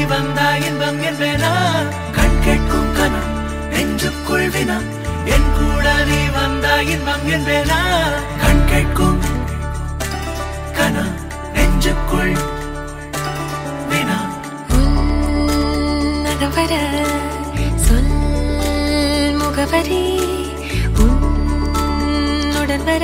வந்தா இன்பம் என்பேனா கண் கேட்கும் கனம் நெஞ்சுக்குள் வினம் என் கூட நீ வந்தா இன்பம் என்பேனா கண் கேட்கும் கனம் நெஞ்சுக்குள் வினம் உன்னகவர சொல் முகவரி உன்னுடன் வர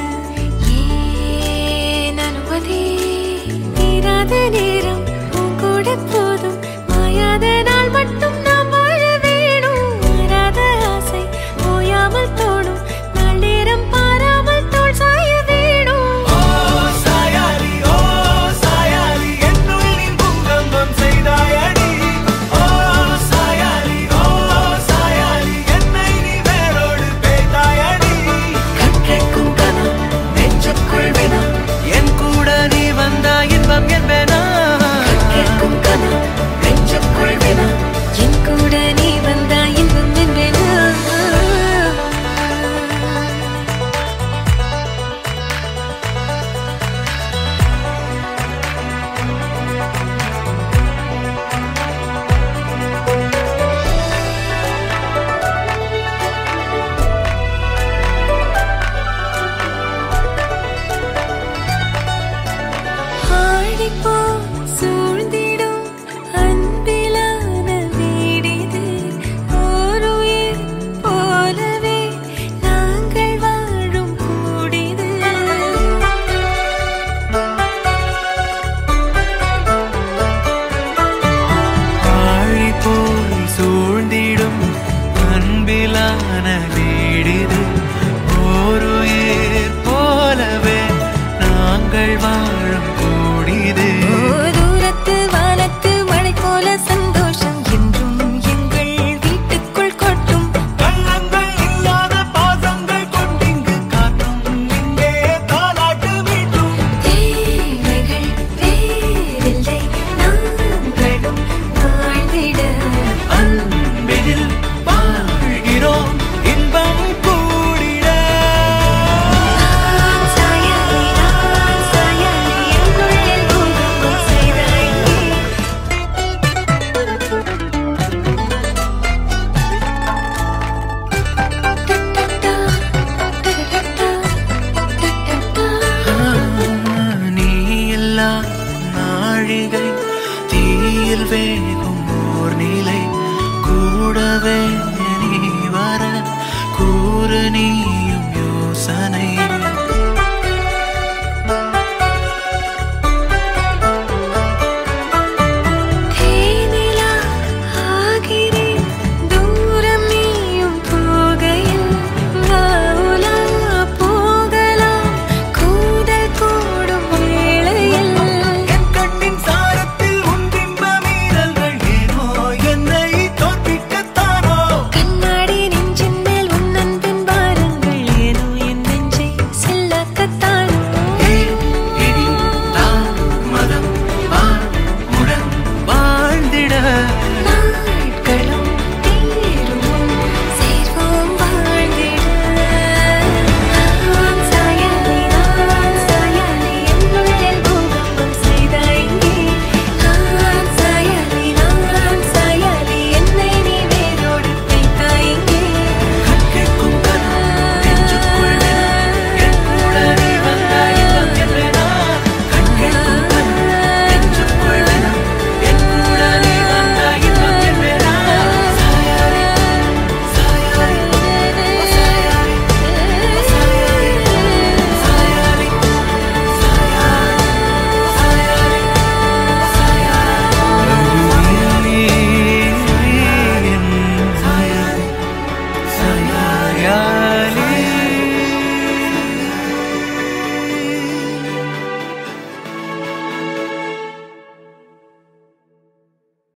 ஏன் அனுமதி தீராத நேரம் உன் கூட போதும் மாயாத நாள் மட்டும் நாம் வாழ வேணும் மாறாத ஆசை ஓயாமல் தோணும் நாள் நேரம் பாராமல் தோல் சாய வேணும் ஓ சாயாரி ஓ சாயாரி என்னுள் நீ பூங்கம்பம் செய்தாயடி ஓ சாயாரி ஓ சாயாரி என்னை நீ வேரோடு பேய்த்தாயடி கண் கேட்கும் கனம் நெஞ்சுக்குள் வினம் என் கூட நீ வந்தா இன்பம் என்பேனா கண் கேட்கும் கனம் நெஞ்சுக்குள் வினம் என் கூட நீ வந்தா இன்பம் என்பேனா ஆடிப்போ சூழ்ந்திடும் அன்பிலான வீடிது ஓருயிர் போலவே நாங்கள் வாழும் கூடிது ஆழி போல் சூழ்ந்திடும் அன்பிலான வீடிது ஓருயிர் போலவே நாங்கள் வாழும் கூடிது ஓ தூரத்து வானத்து மழை போல சந்தோஷம் என்றும் எங்கள் வீட்டுக்குள் கொட்டும் கள்ளங்கள் இல்லாத பாசங்கள் கொண்டிங்கு காற்றும் இங்கே தாலாட்டு மீட்டும் தேவைகள் வேறில்லை நாங்களும் வாழ்ந்திட அன்பினில் வாழ்கிறோம் இன்பம் கூடிட நான் சாயாதே நான் சாயாதே எங்குள்ளே பூகம்பம் செய்தாய் நீ இல்லா நாழிகை தீயில் வேகும் ஓர் நிலை கூடவே நீ வர கூறு நீயும் யோசனை